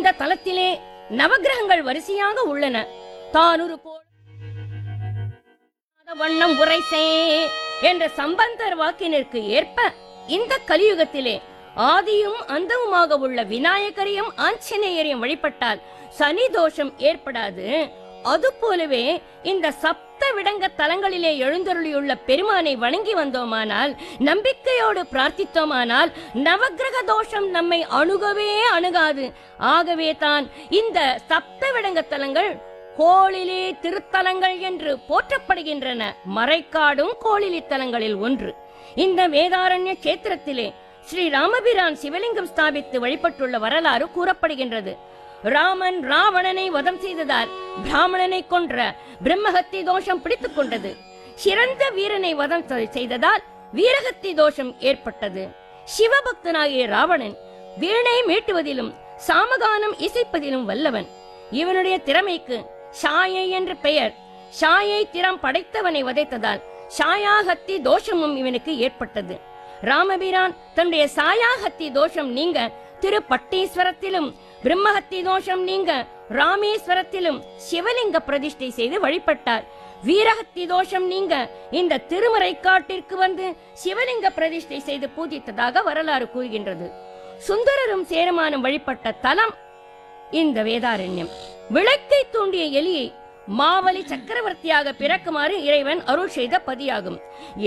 இந்த தலத்திலே நவக்கிரகங்கள் வரிசையாக உள்ளன தானொரு கோள் வண்ணம் உரைசே என்ற சம்பந்தர் வாக்கினிற்கு ஏற்ப இந்த கலியுகத்திலே ஆதியும் அந்தமுமாக உள்ள விநாயகரையும் ஆஞ்சநேயரையும் வழிபட்டால் சனி தோஷம் ஏற்படாது அதுபோலவே இந்த சப்த விடங்க தலங்களிலே எழுந்தருளியுள்ள பெருமானை வணங்கி வந்தோமானால் நம்பிக்கையோடு பிரார்த்தித்தோமானால் நவக்கிரக தோஷம் நம்மை அணுகவே அணுகாது ஆகவே தான் இந்த சப்த விடங்க தலங்கள் கோளிலே திருத்தலங்கள் என்று போற்றப்படுகின்றன மறைக்காடும் கோளிலி தலங்களில் ஒன்று இந்த வேதாரண்ய கேத்திரத்திலே ஸ்ரீ ராமபிரான் சிவலிங்கம் ஸ்தாபித்து வழிபட்டுள்ள வரலாறு கூறப்படுகின்றது ராமன் ராவணனை வதம் செய்ததால் பிராமணனை கொன்ற பிரம்மஹத்தி தோஷம் பிடித்துக் கொண்டது சிறந்த வீரனை வதம் செ- செய்ததால் வீரகத்தி தோஷம் ஏற்பட்டது சிவபக்தனாகிய ராவணன் வீணை மீட்டுவதிலும் சாமகானம் இசைப்பதிலும் வல்லவன் இவனுடைய திறமைக்கு ஷாயை என்று பெயர் ஷாயை திறம் படைத்தவனை வதைத்ததால் ஷாயாகத்தி தோஷமும் இவனுக்கு ஏற்பட்டது ராமபிரான் தன்னுடைய சாயாகத்தி தோஷம் நீங்க திருப்பட்டீஸ்வரத்திலும் பிரம்மஹத்தி தோஷம் நீங்க ராமேஸ்வரத்திலும் சிவலிங்க பிரதிஷ்டை செய்து வழிபட்டார் வீரஹத்தி தோஷம் நீங்க இந்த திருமறைக்காட்டிற்கு வந்து சிவலிங்க பிரதிஷ்டை செய்து பூஜித்ததாக வரலாறு கூறுகின்றது சுந்தரரும் சேரமானும் வழிபட்ட தலம் இந்த வேதாரண்யம் விளக்கை தூண்டிய எலியை மாவலி சக்கரவர்த்தியாக பிறக்குமாறு இறைவன் அருள் செய்த பதியாகும்